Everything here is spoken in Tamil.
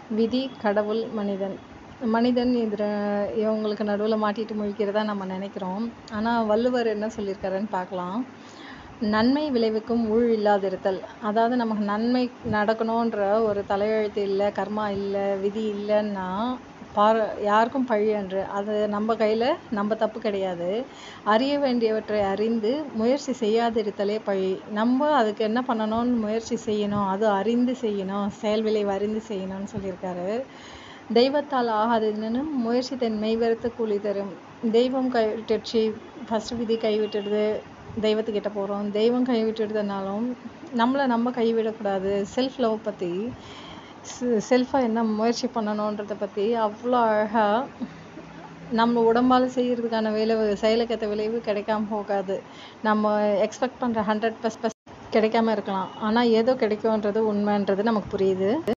விதி கடவுள் மனிதன் மனிதன் இதில் இவங்களுக்கு நடுவில் மாட்டிட்டு முழிக்கிறதா நம்ம நினைக்கிறோம் ஆனால் வள்ளுவர் என்ன சொல்லியிருக்காருன்னு பார்க்கலாம் நன்மை விளைவிக்கும் ஊழ் இல்லாதிருத்தல் அதாவது நமக்கு நன்மை நடக்கணுன்ற ஒரு தலையெழுத்து இல்லை கர்மா இல்லை விதி இல்லைன்னா பார யாருக்கும் பழி அன்று அது நம்ம கையில் நம்ம தப்பு கிடையாது அறிய வேண்டியவற்றை அறிந்து முயற்சி செய்யாதிருத்தலே பழி நம்ம அதுக்கு என்ன பண்ணணும்னு முயற்சி செய்யணும் அது அறிந்து செய்யணும் செயல் விளைவு அறிந்து செய்யணும்னு சொல்லியிருக்காரு தெய்வத்தால் ஆகாததுன்னு முயற்சி தன் மெய்வருத்த கூலி தரும் தெய்வம் கைவிட்டுடுச்சு ஃபஸ்ட்டு விதி கைவிட்டுடுது தெய்வத்துக்கிட்ட போகிறோம் தெய்வம் கைவிட்டுடுதுனாலும் நம்மளை நம்ம கைவிடக்கூடாது செல்ஃப் லவ் பற்றி செல்ஃபாக என்ன முயற்சி பண்ணணுன்றதை பற்றி அவ்வளோ அழகாக நம்ம உடம்பால் செய்கிறதுக்கான விளைவு செயலுக்கேற்ற விளைவு கிடைக்காம போகாது நம்ம எக்ஸ்பெக்ட் பண்ணுற ஹண்ட்ரட் ப்ளஸ் ப்ளஸ் கிடைக்காம இருக்கலாம் ஆனால் ஏதோ கிடைக்கும்ன்றது உண்மைன்றது நமக்கு புரியுது